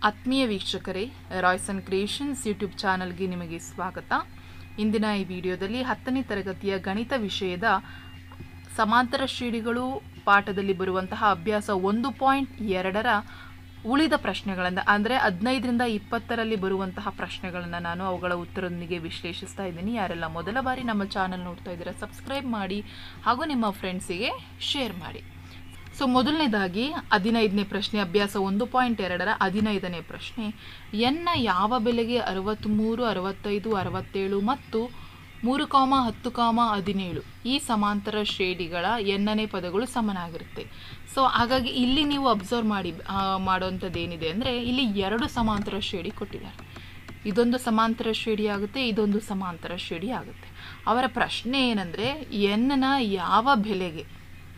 ಆತ್ಮೀಯ ವೀಕ್ಷಕರೇ Royson creations YouTube ಚಾನಲ್ಗೆ ನಿಮಗೆ ಸ್ವಾಗತ ಇಂದಿನ ಈ ವಿಡಿಯೋದಲ್ಲಿ ಹತ್ತನೇ ತರಗತಿಯ ಗಣಿತ ವಿಷಯದ ಸಮಾಂತರ ಶ್ರೇಣಿಗಳು ಪಾಠದಲ್ಲಿ ಬರುವಂತಹ ಅಭ್ಯಾಸ ಒಂದು ಪಾಯಿಂಟ್ ಎರಡರ ಉಳಿದ ಪ್ರಶ್ನೆಗಳನ್ನು ಅಂದರೆ ಹದಿನೈದರಿಂದ ಇಪ್ಪತ್ತರಲ್ಲಿ ಬರುವಂತಹ ಪ್ರಶ್ನೆಗಳನ್ನು ನಾನು ಅವುಗಳ ಉತ್ತರದೊಂದಿಗೆ ವಿಶ್ಲೇಷಿಸ್ತಾ ಇದ್ದೀನಿ ಯಾರೆಲ್ಲ ಮೊದಲ ಬಾರಿ ನಮ್ಮ ಚಾನಲ್ ನೋಡ್ತಾ ಇದ್ದೀರಾ ಸಬ್ಸ್ಕ್ರೈಬ್ ಮಾಡಿ ಹಾಗೂ ನಿಮ್ಮ ಫ್ರೆಂಡ್ಸಿಗೆ ಶೇರ್ ಮಾಡಿ ಸೊ ಮೊದಲನೇದಾಗಿ ಹದಿನೈದನೇ ಪ್ರಶ್ನೆ ಅಭ್ಯಾಸ ಒಂದು ಪಾಯಿಂಟ್ ಎರಡರ ಹದಿನೈದನೇ ಪ್ರಶ್ನೆ ಎನ್ನ ಯಾವ ಬೆಲೆಗೆ ಅರವತ್ತ್ಮೂರು ಅರವತ್ತೈದು ಅರವತ್ತೇಳು ಮತ್ತು ಮೂರು ಕಾಮ ಹತ್ತು ಕಾಮ ಹದಿನೇಳು ಈ ಸಮಾಂತರ ಶ್ರೇಣಿಗಳ ಎನ್ನನೇ ಪದಗಳು ಸಮನಾಗಿರುತ್ತೆ ಸೊ ಹಾಗಾಗಿ ಇಲ್ಲಿ ನೀವು ಅಬ್ಸರ್ವ್ ಮಾಡಿ ಆ, ಮಾಡೋವಂಥದ್ದು ಏನಿದೆ ಅಂದರೆ ಇಲ್ಲಿ ಎರಡು ಸಮಾಂತರ ಶ್ರೇಣಿ ಕೊಟ್ಟಿದ್ದಾರೆ ಇದೊಂದು ಸಮಾಂತರ ಶ್ರೇಣಿ ಆಗುತ್ತೆ ಇದೊಂದು ಸಮಾಂತರ ಶ್ರೇಣಿ ಆಗುತ್ತೆ ಅವರ ಪ್ರಶ್ನೆ ಏನಂದರೆ ಎನ್ನ ಯಾವ ಬೆಲೆಗೆ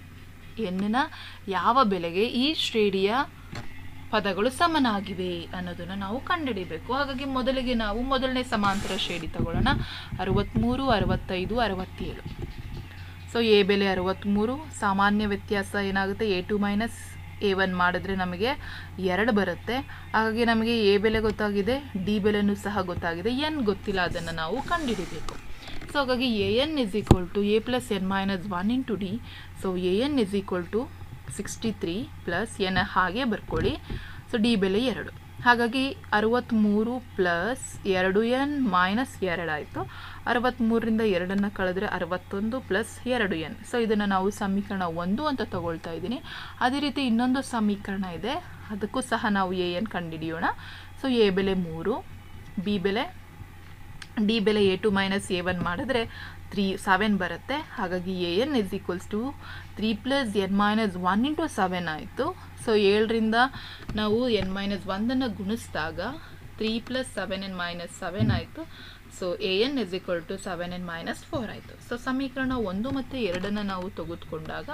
ಎನ್ನ ಯಾವ ಬೆಲೆಗೆ ಈ ಶ್ರೇಣಿಯ ಪದಗಳು ಸಮನಾಗಿವೆ ಅನ್ನೋದನ್ನು ನಾವು ಕಂಡುಹಿಡಿಬೇಕು ಹಾಗಾಗಿ ಮೊದಲಿಗೆ ನಾವು ಮೊದಲನೇ ಸಮಾಂತರ ಶ್ರೇಣಿ ತಗೊಳ್ಳೋಣ ಅರವತ್ತ್ಮೂರು ಅರವತ್ತೈದು ಅರವತ್ತೇಳು ಸೊ ಎ ಬೆಲೆ ಅರವತ್ತ್ಮೂರು ಸಾಮಾನ್ಯ ವ್ಯತ್ಯಾಸ ಏನಾಗುತ್ತೆ a two minus a one ಮಾಡಿದ್ರೆ ನಮಗೆ ಎರಡು ಬರುತ್ತೆ ಹಾಗಾಗಿ ನಮಗೆ ಎ ಬೆಲೆ ಗೊತ್ತಾಗಿದೆ ಡಿ ಬೆಲೆನೂ ಸಹ ಗೊತ್ತಾಗಿದೆ ಎನ್ ಗೊತ್ತಿಲ್ಲ ಅದನ್ನು ನಾವು ಕಂಡುಹಿಡಿಬೇಕು ಸೊ ಹಾಗಾಗಿ a n is equal to a plus n minus one into d so a n is equal to sixty three plus n ಹಾಗೆ ಬರ್ಕೊಳ್ಳಿ ಸೊ ಡಿ ಬೆಲೆ ಎರಡು ಹಾಗಾಗಿ ಅರವತ್ತ್ಮೂರು ಪ್ಲಸ್ ಎರಡು ಎನ್ ಮೈನಸ್ ಎರಡಾಯಿತು ಅರವತ್ತ್ಮೂರರಿಂದ ಎರಡನ್ನು ಕಳೆದ್ರೆ ಅರವತ್ತೊಂದು ಪ್ಲಸ್ ಎರಡು ಎನ್ ಸೊ ಇದನ್ನು ನಾವು ಸಮೀಕರಣ ಒಂದು ಅಂತ ತಗೊಳ್ತಾ ಇದ್ದೀನಿ ಅದೇ ರೀತಿ ಇನ್ನೊಂದು ಸಮೀಕರಣ ಇದೆ ಅದಕ್ಕೂ ಸಹ ನಾವು ಎ ಎನ್ ಕಂಡುಹಿಡಿಯೋಣ ಸೊ ಎ ಬೆಲೆ ಮೂರು ಬಿ ಬೆಲೆ ಡಿ ಬೆಲೆ a two minus a one ಮಾಡಿದ್ರೆ ತ್ರೀ ಸೆವೆನ್ ಬರುತ್ತೆ ಹಾಗಾಗಿ a n is equals to three plus n minus one into seven ಆಯಿತು ಸೊ ಏಳರಿಂದ ನಾವು ಎನ್ ಮೈನಸ್ ಒಂದನ್ನು ಗುಣಿಸಿದಾಗ three plus seven n minus seven ಆಯಿತು so a n is equal to seven n minus four ಆಯಿತು so ಸಮೀಕರಣ ಒಂದು ಮತ್ತು ಎರಡನ್ನು ನಾವು ತೆಗೆದುಕೊಂಡಾಗ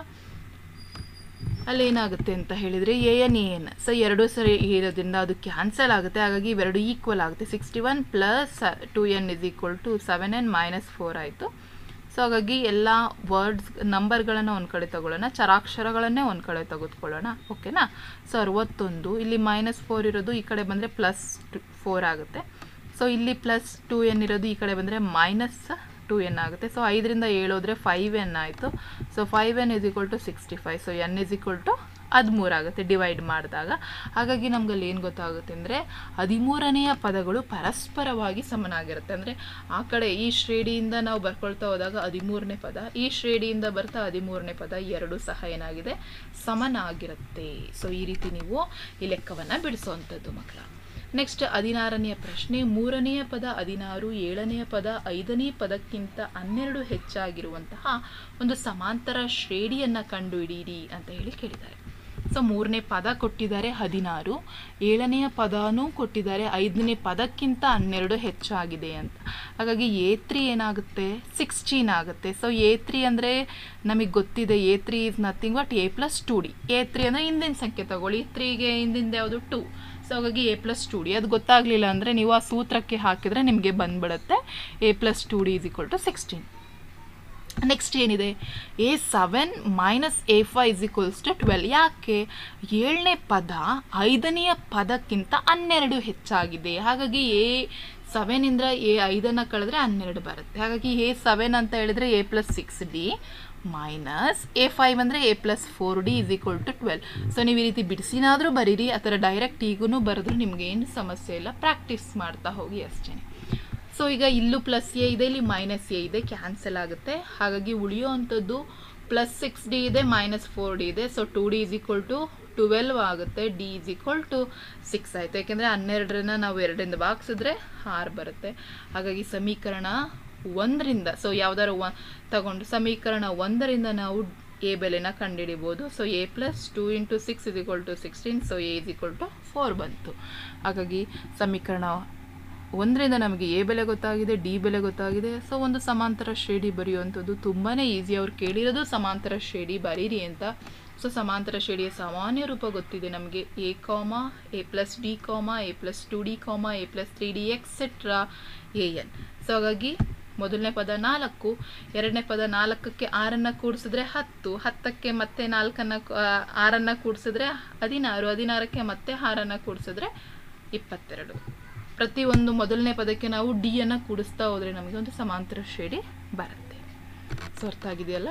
ಅಲ್ಲಿ ಏನಾಗುತ್ತೆ ಅಂತ ಹೇಳಿದರೆ a n a n so ಎರಡು ಸರಿ ಇರೋದ್ರಿಂದ ಅದು ಕ್ಯಾನ್ಸಲ್ ಆಗುತ್ತೆ ಹಾಗಾಗಿ ಇವೆರಡು ಈಕ್ವಲ್ ಆಗುತ್ತೆ sixty one plus two n is equal to seven n minus four ಆಯಿತು ಸೊ ಹಾಗಾಗಿ ಎಲ್ಲ ವರ್ಡ್ಸ್ ನಂಬರ್ಗಳನ್ನು ಒಂದು ಕಡೆ ತಗೊಳ್ಳೋಣ ಚರಾಕ್ಷರಗಳನ್ನೇ ಒಂದು ಕಡೆ ತೆಗೆದುಕೊಳ್ಳೋಣ ಓಕೆನಾ ಸೊ ಅರವತ್ತೊಂದು ಇಲ್ಲಿ ಮೈನಸ್ ಫೋರ್ ಇರೋದು ಈ ಕಡೆ ಬಂದರೆ ಪ್ಲಸ್ ಫೋರ್ ಆಗುತ್ತೆ ಸೊ ಇಲ್ಲಿ ಪ್ಲಸ್ ಟು ಎನ್ ಇರೋದು ಈ ಕಡೆ ಬಂದರೆ ಮೈನಸ್ ಟು ಎನ್ ಆಗುತ್ತೆ ಸೊ ಐದರಿಂದ ಏಳೋದ್ರೆ ಫೈವ್ ಎನ್ ಆಯಿತು so five n is equal to sixty five so n is equal to ಹದಿಮೂರು ಆಗುತ್ತೆ ಡಿವೈಡ್ ಮಾಡಿದಾಗ ಹಾಗಾಗಿ ನಮ್ಗಲ್ಲಿ ಏನು ಗೊತ್ತಾಗುತ್ತೆ ಅಂದರೆ ಹದಿಮೂರನೆಯ ಪದಗಳು ಪರಸ್ಪರವಾಗಿ ಸಮನಾಗಿರುತ್ತೆ ಅಂದರೆ ಆ ಕಡೆ ಈ ಶ್ರೇಣಿಯಿಂದ ನಾವು ಬರ್ಕೊಳ್ತಾ ಹೋದಾಗ ಹದಿಮೂರನೇ ಪದ ಈ ಶ್ರೇಣಿಯಿಂದ ಬರ್ತಾ ಹದಿಮೂರನೇ ಪದ ಎರಡು ಸಹ ಏನಾಗಿದೆ ಸಮನಾಗಿರುತ್ತೆ ಸೊ ಈ ರೀತಿ ನೀವು ಈ ಲೆಕ್ಕವನ್ನು ಬಿಡಿಸುವಂಥದ್ದು ಮಕ್ಕಳ ನೆಕ್ಸ್ಟ್ ಹದಿನಾರನೆಯ ಪ್ರಶ್ನೆ ಮೂರನೆಯ ಪದ ಹದಿನಾರು ಏಳನೆಯ ಪದ ಐದನೇ ಪದಕ್ಕಿಂತ ಹನ್ನೆರಡು ಹೆಚ್ಚಾಗಿರುವಂತಹ ಒಂದು ಸಮಾಂತರ ಶ್ರೇಣಿಯನ್ನು ಕಂಡುಹಿಡಿಯಿರಿ ಅಂತ ಹೇಳಿ ಕೇಳಿದ್ದಾರೆ ಸೊ ಮೂರನೇ ಪದ ಕೊಟ್ಟಿದ್ದಾರೆ ಹದಿನಾರು ಏಳನೆಯ ಪದನೂ ಕೊಟ್ಟಿದ್ದಾರೆ ಐದನೇ ಪದಕ್ಕಿಂತ ಹನ್ನೆರಡು ಹೆಚ್ಚಾಗಿದೆ ಅಂತ ಹಾಗಾಗಿ ಎ ತ್ರೀ ಏನಾಗುತ್ತೆ ಸಿಕ್ಸ್ಟೀನ್ ಆಗುತ್ತೆ ಸೊ ಎ ತ್ರೀ ಅಂದರೆ ನಮಗೆ ಗೊತ್ತಿದೆ a three is nothing but a plus two d a three ಅಂದರೆ ಹಿಂದಿನ ಸಂಖ್ಯೆ ತಗೊಳ್ಳಿ ತ್ರೀಗೆ ಹಿಂದಿಂದ ಯಾವುದು ಟು ಸೊ ಹಾಗಾಗಿ ಎ ಪ್ಲಸ್ ಟು ಡಿ ಅದು ಗೊತ್ತಾಗಲಿಲ್ಲ ಅಂದರೆ ನೀವು ಆ ಸೂತ್ರಕ್ಕೆ ಹಾಕಿದರೆ ನಿಮಗೆ ಬಂದ್ಬಿಡುತ್ತೆ a plus two d is equal to sixteen next ಏನಿದೆ a seven minus a five is equals to twelve ಯಾಕೆ ಏಳನೇ ಪದ ಐದನೆಯ ಪದಕ್ಕಿಂತ ಹನ್ನೆರಡು ಹೆಚ್ಚಾಗಿದೆ ಹಾಗಾಗಿ ಎ ಸೆವೆನಿಂದ ಎ ಐದನ್ನು ಕಳೆದ್ರೆ ಹನ್ನೆರಡು ಬರುತ್ತೆ ಹಾಗಾಗಿ ಎ ಸೆವೆನ್ ಅಂತ ಹೇಳಿದ್ರೆ a plus six d minus a five ಅಂದರೆ a plus four d is equal to twelve so ನೀವು ಈ ರೀತಿ ಬಿಡಿಸಿನಾದರೂ ಬರೀರಿ ಆ ಥರ ಡೈರೆಕ್ಟ್ ಈಗೂ ಬರೆದ್ರು ನಿಮ್ಗೆ ಏನು ಸಮಸ್ಯೆ ಇಲ್ಲ ಪ್ರಾಕ್ಟೀಸ್ ಮಾಡ್ತಾ ಹೋಗಿ ಅಷ್ಟೇ ಸೊ ಈಗ ಇಲ್ಲೂ ಪ್ಲಸ್ ಎ ಇದೆ ಇಲ್ಲಿ ಮೈನಸ್ ಎ ಇದೆ ಕ್ಯಾನ್ಸಲ್ ಆಗುತ್ತೆ ಹಾಗಾಗಿ ಉಳಿಯೋ ಅಂಥದ್ದು ಪ್ಲಸ್ ಸಿಕ್ಸ್ ಡಿ ಇದೆ ಮೈನಸ್ ಫೋರ್ ಡಿ ಇದೆ so two d is equal to twelve ಆಗುತ್ತೆ d is equal to six ಆಯಿತು ಯಾಕೆಂದರೆ ಹನ್ನೆರಡರನ್ನ ನಾವು ಎರಡರಿಂದ ಭಾಗಿಸಿದ್ರೆ ಆರು ಬರುತ್ತೆ ಹಾಗಾಗಿ ಸಮೀಕರಣ ಒಂದರಿಂದ ಸೊ ಯಾವ್ದಾದ್ರು ಒ ತಗೊಂಡು ಸಮೀಕರಣ ಒಂದರಿಂದ ನಾವು ಎ ಬೆಲೆನ ಕಂಡುಹಿಡಿಬೋದು so a plus two into six is equal to sixteen so a is equal to four ಬಂತು ಹಾಗಾಗಿ ಸಮೀಕರಣ ಒಂದರಿಂದ ನಮಗೆ ಎ ಬೆಲೆ ಗೊತ್ತಾಗಿದೆ ಡಿ ಬೆಲೆ ಗೊತ್ತಾಗಿದೆ ಸೊ ಒಂದು ಸಮಾಂತರ ಶ್ರೇಣಿ ಬರೆಯುವಂಥದ್ದು ತುಂಬಾ ಈಸಿ ಅವ್ರು ಕೇಳಿರೋದು ಸಮಾಂತರ ಶ್ರೇಣಿ ಬರೀರಿ ಅಂತ ಸೊ ಸಮಾಂತರ ಶ್ರೇಣಿಯ ಸಾಮಾನ್ಯ ರೂಪ ಗೊತ್ತಿದೆ ನಮಗೆ a comma a plus d comma a plus two d comma a plus three d etcetera a n so ಹಾಗಾಗಿ ಮೊದಲನೇ ಪದ ನಾಲ್ಕು ಎರಡನೇ ಪದ ನಾಲ್ಕಕ್ಕೆ ಆರನ್ನು ಕೂಡಿಸಿದ್ರೆ ಹತ್ತು ಹತ್ತಕ್ಕೆ ಮತ್ತೆ ನಾಲ್ಕನ್ನು ಆರನ್ನು ಕೂಡಿಸಿದ್ರೆ ಹದಿನಾರು ಹದಿನಾರಕ್ಕೆ ಮತ್ತೆ ಆರನ್ನು ಕೂಡಿಸಿದ್ರೆ ಇಪ್ಪತ್ತೆರಡು ಪ್ರತಿಯೊಂದು ಮೊದಲನೇ ಪದಕ್ಕೆ ನಾವು ಡಿ ಅನ್ನು ಕೂಡಿಸ್ತಾ ಹೋದರೆ ನಮಗೆ ಒಂದು ಸಮಾಂತರ ಶ್ರೇಣಿ ಬರುತ್ತೆ ಸೊ ಅರ್ಥ ಆಗಿದೆಯಲ್ಲ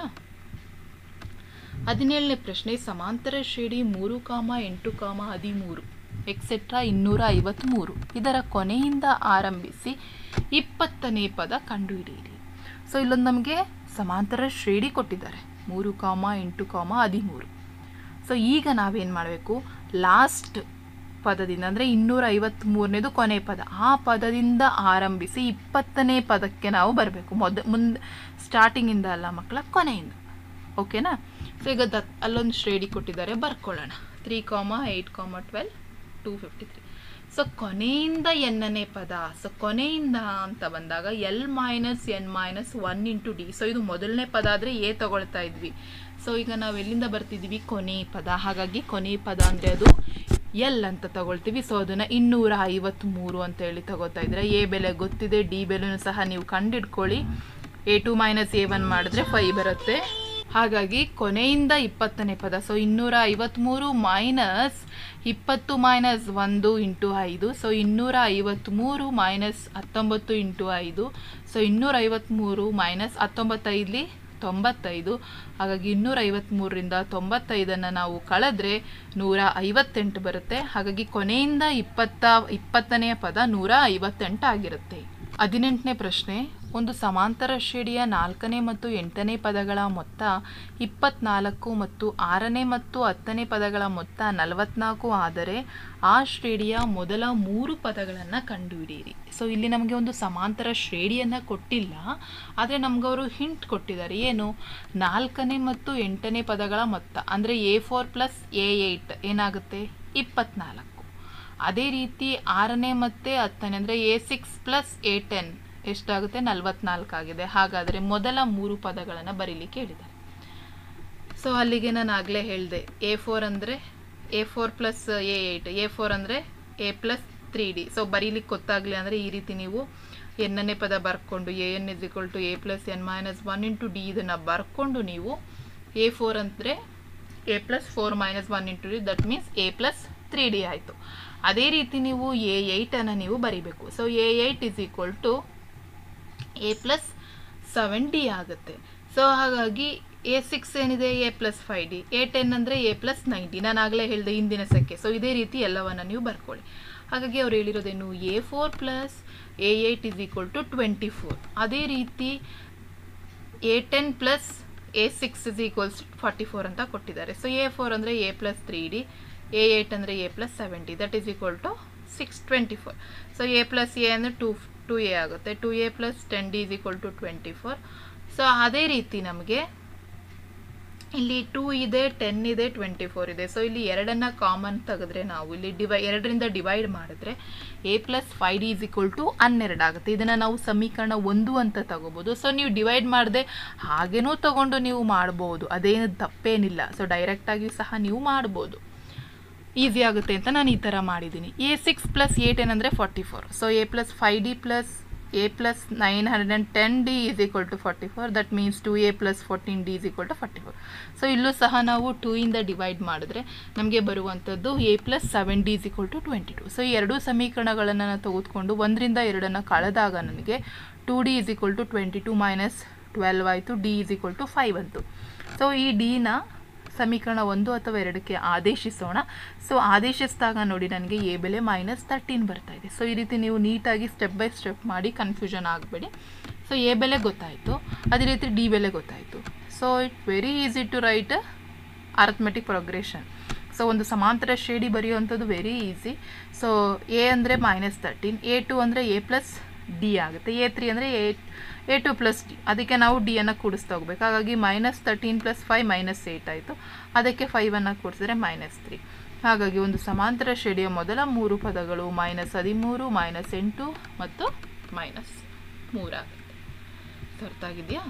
ಹದಿನೇಳನೇ ಪ್ರಶ್ನೆ ಸಮಾಂತರ ಶ್ರೇಣಿ ಮೂರು ಕಾಮ ಎಂಟು ಕಾಮ ಹದಿಮೂರು ಎಕ್ಸೆಟ್ರಾ ಇನ್ನೂರ ಐವತ್ತ್ಮೂರು ಇದರ ಕೊನೆಯಿಂದ ಆರಂಭಿಸಿ ಇಪ್ಪತ್ತನೇ ಪದ ಕಂಡುಹಿಡಿಯಿರಿ ಸೊ ಇಲ್ಲೊಂದು ನಮಗೆ ಸಮಾಂತರ ಶ್ರೇಣಿ ಕೊಟ್ಟಿದ್ದಾರೆ ಮೂರು ಕಾಮ ಎಂಟು ಕಾಮ ಹದಿಮೂರು ಸೊ ಈಗ ನಾವೇನು ಮಾಡಬೇಕು ಲಾಸ್ಟ್ ಪದದಿಂದ ಅಂದರೆ ಇನ್ನೂರ ಐವತ್ತ್ಮೂರನೇದು ಕೊನೆ ಪದ ಆ ಪದದಿಂದ ಆರಂಭಿಸಿ ಇಪ್ಪತ್ತನೇ ಪದಕ್ಕೆ ನಾವು ಬರಬೇಕು ಮೊದ ಮುಂದೆ ಸ್ಟಾರ್ಟಿಂಗಿಂದ ಅಲ್ಲ ಮಕ್ಕಳ ಕೊನೆಯಿಂದ ಓಕೆನಾ ಸೊ ಈಗ ದ ಅಲ್ಲೊಂದು ಶ್ರೇಣಿ ಕೊಟ್ಟಿದ್ದಾರೆ ಬರ್ಕೊಳ್ಳೋಣ three comma eight comma twelve two fifty three so ಕೊನೆಯಿಂದ ಎನ್ನನೇ ಪದ ಸೊ ಕೊನೆಯಿಂದ ಅಂತ ಬಂದಾಗ l minus n minus one into d so ಇದು ಮೊದಲನೇ ಪದ ಆದರೆ ಎ ತಗೊಳ್ತಾ ಇದ್ವಿ ಸೊ ಈಗ ನಾವು ಎಲ್ಲಿಂದ ಬರ್ತಿದ್ವಿ ಕೊನೆ ಪದ ಹಾಗಾಗಿ ಕೊನೆ ಪದ ಅಂದರೆ ಅದು ಎಲ್ ಅಂತ ತಗೊಳ್ತೀವಿ ಸೊ ಅದನ್ನು ಇನ್ನೂರ ಐವತ್ತ್ಮೂರು ಅಂತ ಹೇಳಿ ತಗೋತಾ ಇದ್ರೆ ಎ ಬೆಲೆ ಗೊತ್ತಿದೆ ಡಿ ಬೆಲೆನೂ ಸಹ ನೀವು ಕಂಡಿಡ್ಕೊಳ್ಳಿ a two minus a one ಮಾಡಿದ್ರೆ ಫೈ ಬರುತ್ತೆ ಹಾಗಾಗಿ ಕೊನೆಯಿಂದ ಇಪ್ಪತ್ತನೇ ಪದ ಸೊ ಇನ್ನೂರ ಐವತ್ತ್ಮೂರು ಮೈನಸ್ ಇಪ್ಪತ್ತು ಮೈನಸ್ ಒಂದು ಇಂಟು ಐದು ಸೊ ಇನ್ನೂರ ಐವತ್ತ್ಮೂರು ಮೈನಸ್ ಹತ್ತೊಂಬತ್ತು ಇಂಟು ಐದು ಸೊ ಇನ್ನೂರ ಐವತ್ತ್ಮೂರು ಮೈನಸ್ ಹತ್ತೊಂಬತ್ತೈದಲಿ ತೊಂಬತ್ತೈದು ಹಾಗಾಗಿ ಇನ್ನೂರ ಐವತ್ತ್ಮೂರರಿಂದ ತೊಂಬತ್ತೈದನ್ನು ನಾವು ಕಳೆದ್ರೆ ನೂರ ಐವತ್ತೆಂಟು ಬರುತ್ತೆ ಹಾಗಾಗಿ ಕೊನೆಯಿಂದ ಇಪ್ಪತ್ತ ಇಪ್ಪತ್ತನೆಯ ಪದ ನೂರ ಐವತ್ತೆಂಟು ಆಗಿರುತ್ತೆ ಹದಿನೆಂಟನೇ ಪ್ರಶ್ನೆ ಒಂದು ಸಮಾಂತರ ಶ್ರೇಣಿಯ ನಾಲ್ಕನೇ ಮತ್ತು ಎಂಟನೇ ಪದಗಳ ಮೊತ್ತ ಇಪ್ಪತ್ನಾಲ್ಕು ಮತ್ತು ಆರನೇ ಮತ್ತು ಹತ್ತನೇ ಪದಗಳ ಮೊತ್ತ ನಲವತ್ನಾಲ್ಕು ಆದರೆ ಆ ಶ್ರೇಣಿಯ ಮೊದಲ ಮೂರು ಪದಗಳನ್ನು ಕಂಡುಹಿಡಿಯಿರಿ ಸೊ ಇಲ್ಲಿ ನಮಗೆ ಒಂದು ಸಮಾಂತರ ಶ್ರೇಣಿಯನ್ನು ಕೊಟ್ಟಿಲ್ಲ ಆದರೆ ನಮಗವರು ಹಿಂಟ್ ಕೊಟ್ಟಿದ್ದಾರೆ ಏನು ನಾಲ್ಕನೇ ಮತ್ತು ಎಂಟನೇ ಪದಗಳ ಮೊತ್ತ ಅಂದರೆ a four plus a eight ಏನಾಗುತ್ತೆ ಇಪ್ಪತ್ನಾಲ್ಕು ಅದೇ ರೀತಿ ಆರನೇ ಮತ್ತು ಹತ್ತನೇ ಅಂದರೆ a six plus a ten ಎಷ್ಟಾಗುತ್ತೆ ನಲವತ್ನಾಲ್ಕು ಆಗಿದೆ ಹಾಗಾದರೆ ಮೊದಲ ಮೂರು ಪದಗಳನ್ನು ಬರೀಲಿಕ್ಕೆ ಹೇಳಿದ್ದಾರೆ ಸೊ ಅಲ್ಲಿಗೆ ನಾನು ಆಗಲೇ ಹೇಳಿದೆ ಎ ಫೋರ್ ಅಂದರೆ a four plus a eight a four ಅಂದರೆ a plus three d so ಬರೀಲಿಕ್ಕೆ ಗೊತ್ತಾಗಲಿ ಅಂದರೆ ಈ ರೀತಿ ನೀವು ಎನ್ನನೇ ಪದ ಬರ್ಕೊಂಡು a n is equal to a plus n minus one into d ಇದನ್ನು ಬರ್ಕೊಂಡು ನೀವು ಎ ಫೋರ್ ಅಂದರೆ a plus four minus one into d that means a plus three d ಆಯಿತು ಅದೇ ರೀತಿ ನೀವು ಎ ಏಯ್ಟನ್ನು ನೀವು ಬರೀಬೇಕು so A eight is equal to a plus seven d ಆಗುತ್ತೆ ಸೊ ಹಾಗಾಗಿ ಎ ಸಿಕ್ಸ್ ಏನಿದೆ a plus five d a ten ಅಂದರೆ ಎ ಪ್ಲಸ್ ನೈನ್ ಡಿ ನಾನು ಆಗಲೇ ಹೇಳಿದೆ ಹಿಂದಿನ ಸೆಕ್ಕೆ ಸೊ ಇದೇ ರೀತಿ ಎಲ್ಲವನ್ನು ನೀವು ಬರ್ಕೊಳ್ಳಿ ಹಾಗಾಗಿ ಅವ್ರು ಹೇಳಿರೋದೇನು a four plus a eight is equal to twenty four ಅದೇ ರೀತಿ a ten plus a six is equals forty four ಅಂತ ಕೊಟ್ಟಿದ್ದಾರೆ ಸೊ ಎ ಫೋರ್ ಅಂದರೆ a plus three d a eight ಅಂದರೆ a plus seven d that is equal to six twenty four so a plus a ಅಂದರೆ two two a ಆಗುತ್ತೆ two a plus ten d is equal to twenty four so ಅದೇ ರೀತಿ ನಮಗೆ ಇಲ್ಲಿ two ಇದೆ ten ಇದೆ twenty four ಇದೆ so ಇಲ್ಲಿ ಎರಡನ್ನ ಕಾಮನ್ ತೆಗೆದ್ರೆ ನಾವು ಇಲ್ಲಿ ಡಿವೈ ಎರಡರಿಂದ ಡಿವೈಡ್ ಮಾಡಿದ್ರೆ a plus five d is equal to ಹನ್ನೆರಡು ಆಗುತ್ತೆ ಇದನ್ನು ನಾವು ಸಮೀಕರಣ ಒಂದು ಅಂತ ತಗೋಬೋದು ಸೊ ನೀವು ಡಿವೈಡ್ ಮಾಡದೆ ಹಾಗೇನೂ ತಗೊಂಡು ನೀವು ಮಾಡ್ಬೋದು ಅದೇನು ತಪ್ಪೇನಿಲ್ಲ ಸೊ ಡೈರೆಕ್ಟಾಗಿಯೂ ಸಹ ನೀವು ಮಾಡ್ಬೋದು ಈಸಿ ಆಗುತ್ತೆ ಅಂತ ನಾನು ಈ ಥರ ಮಾಡಿದ್ದೀನಿ a six plus a ten ಅಂದರೆ forty four so a plus five d plus a plus nine hundred and ten d is equal to forty four that means two a plus fourteen d is equal to forty four so ಇಲ್ಲೂ ಸಹ ನಾವು two ಇಂದ divide ಮಾಡಿದ್ರೆ ನಮಗೆ ಬರುವಂಥದ್ದು a plus seven d is equal to twenty two so ಈ ಎರಡೂ ಸಮೀಕರಣಗಳನ್ನು ನಾನು ತೆಗೆದುಕೊಂಡು ಒಂದರಿಂದ ಎರಡನ್ನು ಕಳೆದಾಗ ನನಗೆ two d is equal to twenty two minus twelve ಆಯಿತು d is equal to five ಅಂತು ಸೊ ಈ ಡಿನ ಸಮೀಕರಣ ಒಂದು ಅಥವಾ ಎರಡಕ್ಕೆ ಆದೇಶಿಸೋಣ ಸೊ ಆದೇಶಿಸಿದಾಗ ನೋಡಿ ನನಗೆ ಎ ಬೆಲೆ ಮೈನಸ್ ತರ್ಟೀನ್ ಬರ್ತಾ ಇದೆ ಸೊ ಈ ರೀತಿ ನೀವು ನೀಟಾಗಿ ಸ್ಟೆಪ್ ಬೈ ಸ್ಟೆಪ್ ಮಾಡಿ ಕನ್ಫ್ಯೂಷನ್ ಆಗಬೇಡಿ ಸೊ ಎ ಬೆಲೆ ಗೊತ್ತಾಯಿತು ಅದೇ ರೀತಿ ಡಿ ಬೆಲೆ ಗೊತ್ತಾಯಿತು so it very easy to write arithmetic progression so ಒಂದು ಸಮಾಂತರ ಶ್ರೇಣಿ ಬರೆಯುವಂಥದ್ದು ವೆರಿ ಈಸಿ ಸೊ ಎ ಅಂದರೆ ಮೈನಸ್ ತರ್ಟೀನ್ ಎ ಟು ಅಂದರೆ ಎ ಪ್ಲಸ್ ಡಿ ಆಗುತ್ತೆ ಎ ತ್ರೀ ಅಂದರೆ a a two plus d ಅದಕ್ಕೆ ನಾವು ಡಿಯನ್ನು ಕೂಡಿಸ್ತಾ ಹೋಗ್ಬೇಕು ಹಾಗಾಗಿ minus thirteen plus five minus eight ಆಯಿತು ಅದಕ್ಕೆ ಫೈವನ್ನು ಕೂಡಿಸಿದ್ರೆ ಮೈನಸ್ ತ್ರೀ ಹಾಗಾಗಿ ಒಂದು ಸಮಾಂತರ ಶ್ರೇಣಿಯ ಮೊದಲ ಮೂರು ಪದಗಳು ಮೈನಸ್ ಹದಿಮೂರು ಮೈನಸ್ ಎಂಟು ಮತ್ತು ಮೈನಸ್ ಮೂರಾಗುತ್ತೆ ಅರ್ಥ ಆಗಿದೆಯಾ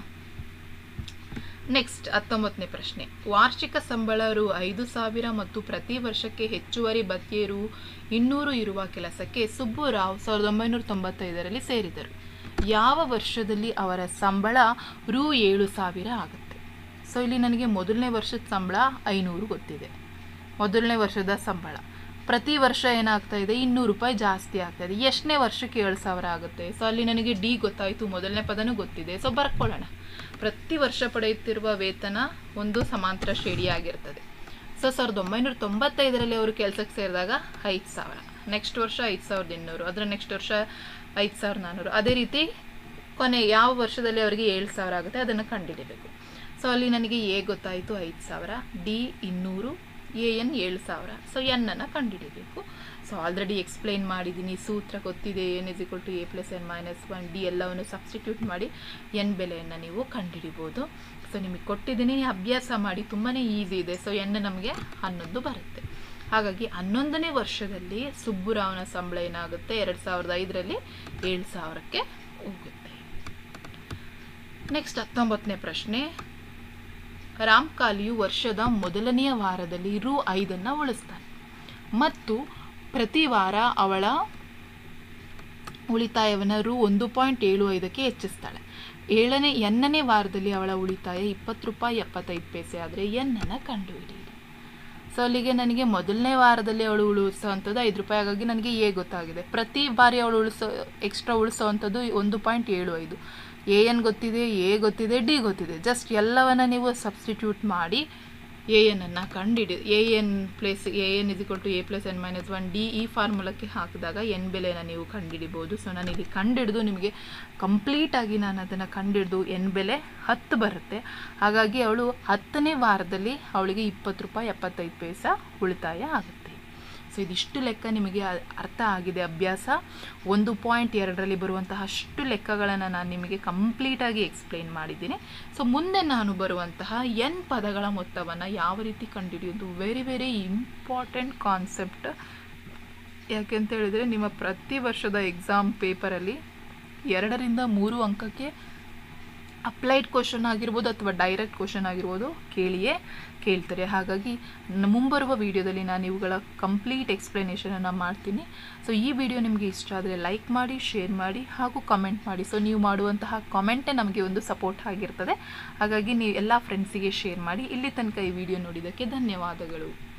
ನೆಕ್ಸ್ಟ್ ಹತ್ತೊಂಬತ್ತನೇ ಪ್ರಶ್ನೆ ವಾರ್ಷಿಕ ಸಂಬಳ ರು ಐದು ಸಾವಿರ ಮತ್ತು ಪ್ರತಿ ವರ್ಷಕ್ಕೆ ಹೆಚ್ಚುವರಿ ಭತ್ಯೆ ರು ಇನ್ನೂರು ಇರುವ ಕೆಲಸಕ್ಕೆ ಸುಬ್ಬುರಾವ್ ಸಾವಿರದ ಒಂಬೈನೂರ ತೊಂಬತ್ತೈದರಲ್ಲಿ ಸೇರಿದರು ಯಾವ ವರ್ಷದಲ್ಲಿ ಅವರ ಸಂಬಳ ರು ಏಳು ಸಾವಿರ ಆಗುತ್ತೆ ಸೊ ಇಲ್ಲಿ ನನಗೆ ಮೊದಲನೇ ವರ್ಷದ ಸಂಬಳ ಐನೂರು ಗೊತ್ತಿದೆ ಮೊದಲನೇ ವರ್ಷದ ಸಂಬಳ ಪ್ರತಿ ವರ್ಷ ಏನಾಗ್ತಾ ಇದೆ ಇನ್ನೂರು ರೂಪಾಯಿ ಜಾಸ್ತಿ ಆಗ್ತಾ ಇದೆ ಎಷ್ಟನೇ ವರ್ಷಕ್ಕೆ ಏಳು ಸಾವಿರ ಆಗುತ್ತೆ ಸೊ ಅಲ್ಲಿ ನನಗೆ ಡಿ ಗೊತ್ತಾಯಿತು ಮೊದಲನೇ ಪದನೂ ಗೊತ್ತಿದೆ ಸೊ ಬರ್ಕೊಳ್ಳೋಣ ಪ್ರತಿ ವರ್ಷ ಪಡೆಯುತ್ತಿರುವ ವೇತನ ಒಂದು ಸಮಾಂತರ ಶ್ರೇಣಿ ಆಗಿರ್ತದೆ ಸೊ ಸಾವಿರದ ಒಂಬೈನೂರ ತೊಂಬತ್ತೈದರಲ್ಲಿ ಅವರು ಕೆಲಸಕ್ಕೆ ಸೇರಿದಾಗ ಐದು ಸಾವಿರ ನೆಕ್ಸ್ಟ್ ವರ್ಷ ಐದು ಸಾವಿರದ ಇನ್ನೂರು ಅದರ ನೆಕ್ಸ್ಟ್ ವರ್ಷ ಐದು ಸಾವಿರದ ನಾನ್ನೂರು ಅದೇ ರೀತಿ ಕೊನೆ ಯಾವ ವರ್ಷದಲ್ಲಿ ಅವರಿಗೆ ಏಳು ಸಾವಿರ ಆಗುತ್ತೆ ಅದನ್ನು ಕಂಡುಹಿಡಿಬೇಕು ಸೊ ಅಲ್ಲಿ ನನಗೆ ಎ ಗೊತ್ತಾಯಿತು ಐದು ಸಾವಿರ ಡಿ ಇನ್ನೂರು ಎ ಎನ್ ಏಳು ಸಾವಿರ ಸೊ ಎನ್ನನ್ನು ಕಂಡುಹಿಡಿಬೇಕು ಸೊ ಆಲ್ರೆಡಿ ಎಕ್ಸ್ಪ್ಲೈನ್ ಮಾಡಿದ್ದೀನಿ ಸೂತ್ರ ಗೊತ್ತಿದೆ n is equal to a plus n minus one d ಎಲ್ಲವನ್ನು ಸಬ್ಸ್ಟಿಟ್ಯೂಟ್ ಮಾಡಿ ಎನ್ ಬೆಲೆಯನ್ನು ನೀವು ಕಂಡುಹಿಡಿಬೋದು ಸೊ ನಿಮಗೆ ಕೊಟ್ಟಿದ್ದೀನಿ ಅಭ್ಯಾಸ ಮಾಡಿ ತುಂಬಾ ಈಸಿ ಇದೆ ಸೊ ಎನ್ ನಮಗೆ ಹನ್ನೊಂದು ಬರುತ್ತೆ ಹಾಗಾಗಿ ಹನ್ನೊಂದನೇ ವರ್ಷದಲ್ಲಿ ಸುಬ್ಬುರಾವನ ಸಂಬಳ ಏನಾಗುತ್ತೆ ಎರಡು ಸಾವಿರದ ಐದರಲ್ಲಿ ಏಳು ಸಾವಿರಕ್ಕೆ ಹೋಗುತ್ತೆ ನೆಕ್ಸ್ಟ್ ಹತ್ತೊಂಬತ್ತನೇ ಪ್ರಶ್ನೆ ರಾಮ್ಕಾಲಿಯು ವರ್ಷದ ಮೊದಲನೆಯ ವಾರದಲ್ಲಿ ರು ಐದನ್ನು ಉಳಿಸ್ತಾನೆ ಮತ್ತು ಪ್ರತಿ ವಾರ ಅವಳ ಉಳಿತಾಯವನ್ನು ರು ಒಂದು ಪಾಯಿಂಟ್ ಏಳು ಐದಕ್ಕೆ ಹೆಚ್ಚಿಸ್ತಾಳೆ ಏಳನೇ ಎನ್ನನೇ ವಾರದಲ್ಲಿ ಅವಳ ಉಳಿತಾಯ ಇಪ್ಪತ್ತು ರೂಪಾಯಿ ಎಪ್ಪತ್ತೈದು ಪೈಸೆ ಆದರೆ ಎನ್ನನ್ನು ಕಂಡುಹಿಡಿಯಿರಿ ಸೊ ಅಲ್ಲಿಗೆ ನನಗೆ ಮೊದಲನೇ ವಾರದಲ್ಲಿ ಅವಳು ಉಳಿಸೋವಂಥದ್ದು ಐದು ರೂಪಾಯಿ ಹಾಗಾಗಿ ನನಗೆ ಎ ಗೊತ್ತಾಗಿದೆ ಪ್ರತಿ ಬಾರಿ ಅವಳು ಉಳಿಸೋ ಎಕ್ಸ್ಟ್ರಾ ಉಳಿಸೋವಂಥದ್ದು ಒಂದು ಪಾಯಿಂಟ್ ಏಳು ಐದು ಎ ಎನ್ ಗೊತ್ತಿದೆ ಎ ಗೊತ್ತಿದೆ ಡಿ ಗೊತ್ತಿದೆ ಜಸ್ಟ್ ಎಲ್ಲವನ್ನ ನೀವು ಸಬ್ಸ್ಟಿಟ್ಯೂಟ್ ಮಾಡಿ ಎ ಎನನ್ನು ಕಂಡುಹಿಡಿ a n plus a n is equal to a plus n minus one d ಈ ಫಾರ್ಮುಲಕ್ಕೆ ಹಾಕಿದಾಗ ಎನ್ ಬೆಲೆನ ನೀವು ಕಂಡುಹಿಡಿಬೋದು ಸೊ ನಾನು ಇಲ್ಲಿ ಕಂಡುಹಿಡಿದು ನಿಮಗೆ ಕಂಪ್ಲೀಟಾಗಿ ನಾನು ಅದನ್ನು ಕಂಡುಹಿಡಿದು ಎನ್ ಬೆಲೆ ಹತ್ತು ಬರುತ್ತೆ ಹಾಗಾಗಿ ಅವಳು ಹತ್ತನೇ ವಾರದಲ್ಲಿ ಅವಳಿಗೆ ಇಪ್ಪತ್ತು ರೂಪಾಯಿ ಎಪ್ಪತ್ತೈದು ಪೈಸಾ ಉಳಿತಾಯ ಆಗುತ್ತೆ ಸೊ ಇದಿಷ್ಟು ಲೆಕ್ಕ ನಿಮಗೆ ಅ- ಅರ್ಥ ಆಗಿದೆ ಅಭ್ಯಾಸ ಒಂದು ಪಾಯಿಂಟ್ ಎರಡರಲ್ಲಿ ಬರುವಂತಹ ಅಷ್ಟು ಲೆಕ್ಕಗಳನ್ನು ನಾನು ನಿಮಗೆ ಕಂಪ್ಲೀಟಾಗಿ ಎಕ್ಸ್ಪ್ಲೈನ್ ಮಾಡಿದ್ದೀನಿ ಸೊ ಮುಂದೆ ನಾನು ಬರುವಂತಹ ಎನ್ ಪದಗಳ ಮೊತ್ತವನ್ನು ಯಾವ ರೀತಿ ಕಂಡುಹಿಡಿಯೋದು ವೆರಿ ವೆರಿ ಇಂಪಾರ್ಟೆಂಟ್ ಕಾನ್ಸೆಪ್ಟ್ ಯಾಕೆಂತ ಹೇಳಿದರೆ ನಿಮ್ಮ ಪ್ರತಿ ವರ್ಷದ ಎಕ್ಸಾಮ್ ಪೇಪರಲ್ಲಿ ಎರಡರಿಂದ ಮೂರು ಅಂಕಕ್ಕೆ ಅಪ್ಲೈಡ್ ಕ್ವಶನ್ ಆಗಿರ್ಬೋದು ಅಥವಾ ಡೈರೆಕ್ಟ್ ಕ್ವಶನ್ ಆಗಿರ್ಬೋದು ಕೇಳಿಯೇ ಕೇಳ್ತಾರೆ ಹಾಗಾಗಿ ನ- ಮುಂಬರುವ ವಿಡಿಯೋದಲ್ಲಿ ನಾನು ಇವುಗಳ ಕಂಪ್ಲೀಟ್ ಎಕ್ಸ್ಪ್ಲನೇಷನನ್ನು ಮಾಡ್ತೀನಿ ಸೊ ಈ ವಿಡಿಯೋ ನಿಮಗೆ ಇಷ್ಟ ಆದರೆ ಲೈಕ್ ಮಾಡಿ ಶೇರ್ ಮಾಡಿ ಹಾಗೂ ಕಮೆಂಟ್ ಮಾಡಿ ಸೊ ನೀವು ಮಾಡುವಂತಹ ಕಾಮೆಂಟೇ ನಮಗೆ ಒಂದು ಸಪೋರ್ಟ್ ಆಗಿರ್ತದೆ ಹಾಗಾಗಿ ನೀವು ಎಲ್ಲ ಫ್ರೆಂಡ್ಸಿಗೆ ಶೇರ್ ಮಾಡಿ ಇಲ್ಲಿ ತನಕ ಈ ವಿಡಿಯೋ ನೋಡಿದ್ದಕ್ಕೆ ಧನ್ಯವಾದಗಳು